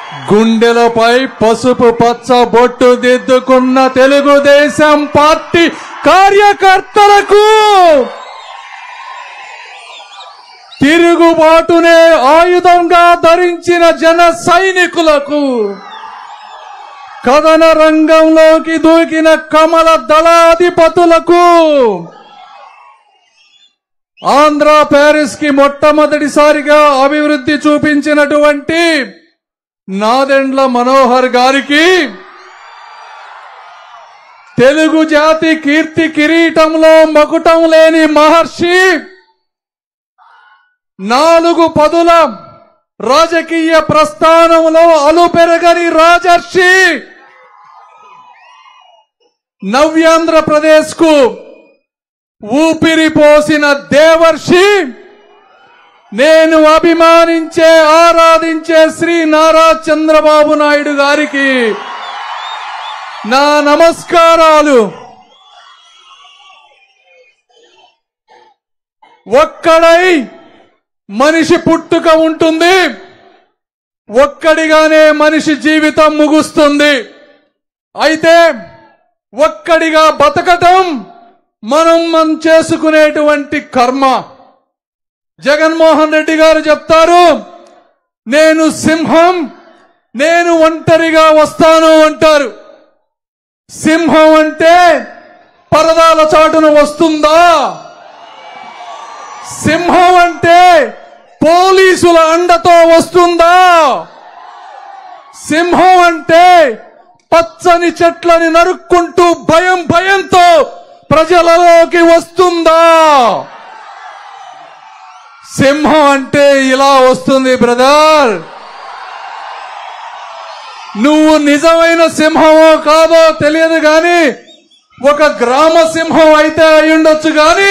గుండెలపై పసుపు పచ్చ బొట్టు దిద్దుకున్న తెలుగుదేశం పార్టీ కార్యకర్తలకు తిరుగుబాటునే ఆయుధంగా ధరించిన జన సైనికులకు కథన రంగంలోకి దూకిన కమల దళాధిపతులకు ఆంధ్ర ప్యారిస్ కి మొట్టమొదటిసారిగా అభివృద్ధి చూపించినటువంటి నాదెండ్ల మనోహర్ గారికి తెలుగు జాతి కీర్తి కిరీటంలో మకుటం లేని మహర్షి నాలుగు పదుల రాజకీయ ప్రస్థానంలో అలుపెరగని రాజర్షి నవ్యాంధ్రప్రదేశ్ కు ఊపిరి పోసిన దేవర్షి నేను అభిమానించే ఆరాధించే శ్రీ నారా చంద్రబాబు నాయుడు గారికి నా నమస్కారాలు ఒక్కడై మనిషి పుట్టుక ఉంటుంది ఒక్కడిగానే మనిషి జీవితం ముగుస్తుంది అయితే ఒక్కడిగా బతకటం మనం మనం చేసుకునేటువంటి కర్మ జగన్మోహన్ రెడ్డి గారు చెప్తారు నేను సింహం నేను ఒంటరిగా వస్తాను అంటారు సింహం అంటే పరదాల చాటున వస్తుందా సింహం అంటే పోలీసుల అండతో వస్తుందా సింహం అంటే పచ్చని చెట్లని నరుక్కుంటూ భయం భయంతో ప్రజలలోకి వస్తుందా సింహం అంటే ఇలా వస్తుంది బ్రదర్ నువ్వు నిజమైన సింహమో కాదో తెలియదు గాని ఒక గ్రామ సింహం అయితే అయ్యుండొచ్చు గాని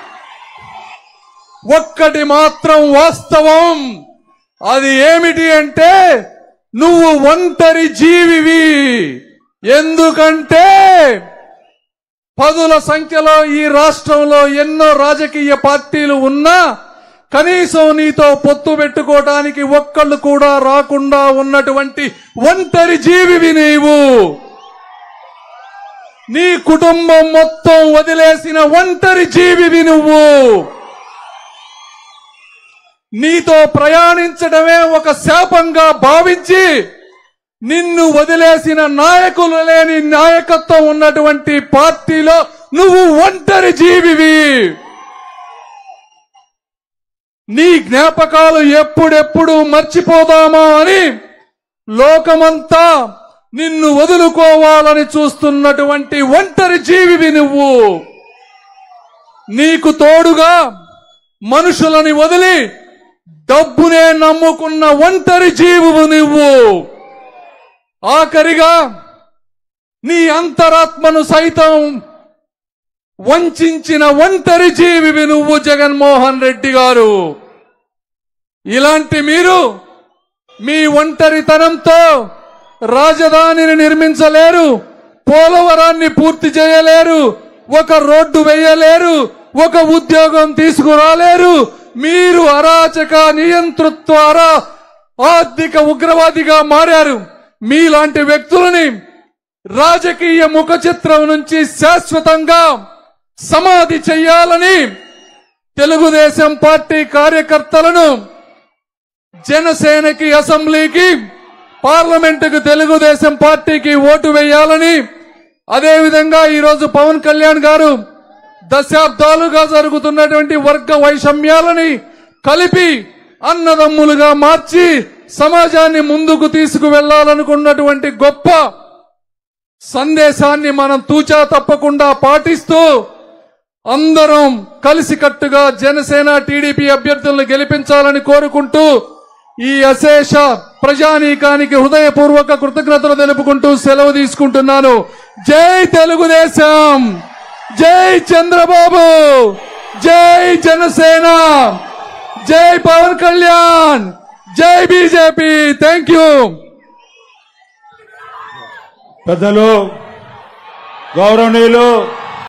ఒక్కటి మాత్రం వాస్తవం అది ఏమిటి అంటే నువ్వు ఒంటరి జీవివి ఎందుకంటే పదుల సంఖ్యలో ఈ రాష్ట్రంలో ఎన్నో రాజకీయ పార్టీలు ఉన్నా కనీసం నీతో పొత్తు పెట్టుకోవడానికి ఒక్కళ్ళు కూడా రాకుండా ఉన్నటువంటి ఒంటరి జీవివి నీవు నీ కుటుంబం మొత్తం వదిలేసిన ఒంటరి జీవివి నువ్వు నీతో ప్రయాణించడమే ఒక శాపంగా భావించి నిన్ను వదిలేసిన నాయకులు లేని నాయకత్వం ఉన్నటువంటి పార్టీలో నువ్వు ఒంటరి జీవివి నీ జ్ఞాపకాలు ఎప్పుడెప్పుడు మర్చిపోదామా అని లోకమంతా నిన్ను వదులుకోవాలని చూస్తున్నటువంటి ఒంటరి జీవివి నువ్వు నీకు తోడుగా మనుషులని వదిలి డబ్బునే నమ్ముకున్న ఒంటరి జీవువు నువ్వు ఆఖరిగా నీ అంతరాత్మను సైతం వంచిన ఒంటరి జీవివి నువ్వు జగన్మోహన్ రెడ్డి గారు ఇలాంటి మీరు మీ ఒంటరితనంతో రాజధానిని నిర్మించలేరు పోలవరాన్ని పూర్తి చేయలేరు ఒక రోడ్డు వేయలేరు ఒక ఉద్యోగం తీసుకురాలేరు మీరు అరాచక నియంతృత్వ అరా ఆర్థిక ఉగ్రవాదిగా మారారు మీలాంటి వ్యక్తులని రాజకీయ ముఖ చిత్రం నుంచి శాశ్వతంగా సమాధి చెయ్యాలని తెలుగుదేశం పార్టీ కార్యకర్తలను జనసేనకి అసెంబ్లీకి పార్లమెంటుకు తెలుగుదేశం పార్టీకి ఓటు వేయాలని అదేవిధంగా ఈరోజు పవన్ కళ్యాణ్ గారు దశాబ్దాలుగా జరుగుతున్నటువంటి వర్గ వైషమ్యాలని కలిపి అన్నదమ్ములుగా మార్చి సమాజాన్ని ముందుకు తీసుకువెళ్లాలనుకున్నటువంటి గొప్ప సందేశాన్ని మనం తూచా తప్పకుండా పాటిస్తూ అందరం కలిసికట్టుగా జనసేన టీడీపీ అభ్యర్థులను గెలిపించాలని కోరుకుంటూ ఈ అశేష ప్రజానీకానికి హృదయపూర్వక కృతజ్ఞతలు తెలుపుకుంటూ సెలవు తీసుకుంటున్నాను జై తెలుగుదేశం జై చంద్రబాబు జై జనసేన జై పవన్ కళ్యాణ్ జై బీజేపీ థ్యాంక్ యూ పెద్దలు గౌరవనీయులు